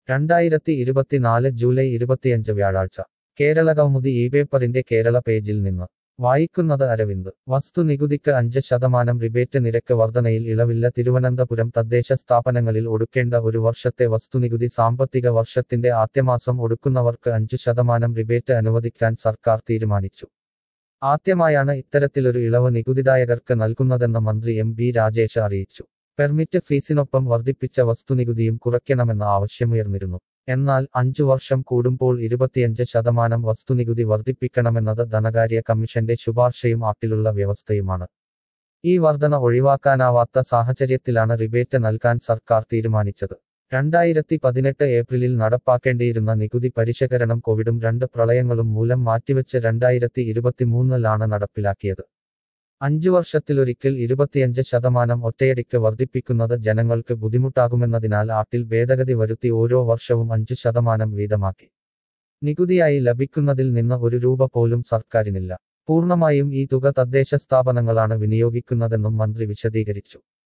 രണ്ടായിരത്തി ഇരുപത്തിനാല് ജൂലൈ ഇരുപത്തിയഞ്ച് വ്യാഴാഴ്ച കേരള കൗമുദി ഈ പേപ്പറിന്റെ കേരള പേജിൽ നിന്ന് വായിക്കുന്നത് അരവിന്ദ് വസ്തുനികുതിക്ക് അഞ്ച് ശതമാനം റിബേറ്റ് നിരക്ക് വർധനയിൽ ഇളവില്ല തിരുവനന്തപുരം തദ്ദേശ സ്ഥാപനങ്ങളിൽ ഒടുക്കേണ്ട ഒരു വർഷത്തെ വസ്തുനികുതി സാമ്പത്തിക വർഷത്തിന്റെ ആദ്യമാസം ഒടുക്കുന്നവർക്ക് അഞ്ചു ശതമാനം റിബേറ്റ് അനുവദിക്കാൻ സർക്കാർ തീരുമാനിച്ചു ആദ്യമായാണ് ഇത്തരത്തിലൊരു ഇളവ് നികുതിദായകർക്ക് നൽകുന്നതെന്ന് മന്ത്രി എം ബി രാജേഷ് അറിയിച്ചു പെർമിറ്റ് ഫീസിനൊപ്പം വർദ്ധിപ്പിച്ച വസ്തുനികുതിയും കുറയ്ക്കണമെന്ന ആവശ്യമുയർന്നിരുന്നു എന്നാൽ അഞ്ചു വർഷം കൂടുമ്പോൾ ഇരുപത്തിയഞ്ച് ശതമാനം വസ്തുനികുതി വർദ്ധിപ്പിക്കണമെന്നത് ധനകാര്യ കമ്മീഷന്റെ ശുപാർശയും ആട്ടിലുള്ള വ്യവസ്ഥയുമാണ് ഈ വർധന ഒഴിവാക്കാനാവാത്ത സാഹചര്യത്തിലാണ് റിബേറ്റ് നൽകാൻ സർക്കാർ തീരുമാനിച്ചത് രണ്ടായിരത്തി പതിനെട്ട് ഏപ്രിലിൽ നടപ്പാക്കേണ്ടിയിരുന്ന നികുതി പരിഷ്കരണം കോവിഡും രണ്ട് പ്രളയങ്ങളും മൂലം മാറ്റിവെച്ച് രണ്ടായിരത്തി ഇരുപത്തിമൂന്നിലാണ് നടപ്പിലാക്കിയത് അഞ്ചു വർഷത്തിലൊരിക്കൽ ഇരുപത്തിയഞ്ച് ശതമാനം ഒറ്റയടിക്ക് വർദ്ധിപ്പിക്കുന്നത് ജനങ്ങൾക്ക് ബുദ്ധിമുട്ടാകുമെന്നതിനാൽ ആട്ടിൽ ഭേദഗതി വരുത്തി ഓരോ വർഷവും അഞ്ചു ശതമാനം വീതമാക്കി നികുതിയായി ലഭിക്കുന്നതിൽ നിന്ന് ഒരു രൂപ പോലും സർക്കാരിനില്ല പൂർണ്ണമായും ഈ തുക തദ്ദേശ സ്ഥാപനങ്ങളാണ് വിനിയോഗിക്കുന്നതെന്നും മന്ത്രി വിശദീകരിച്ചു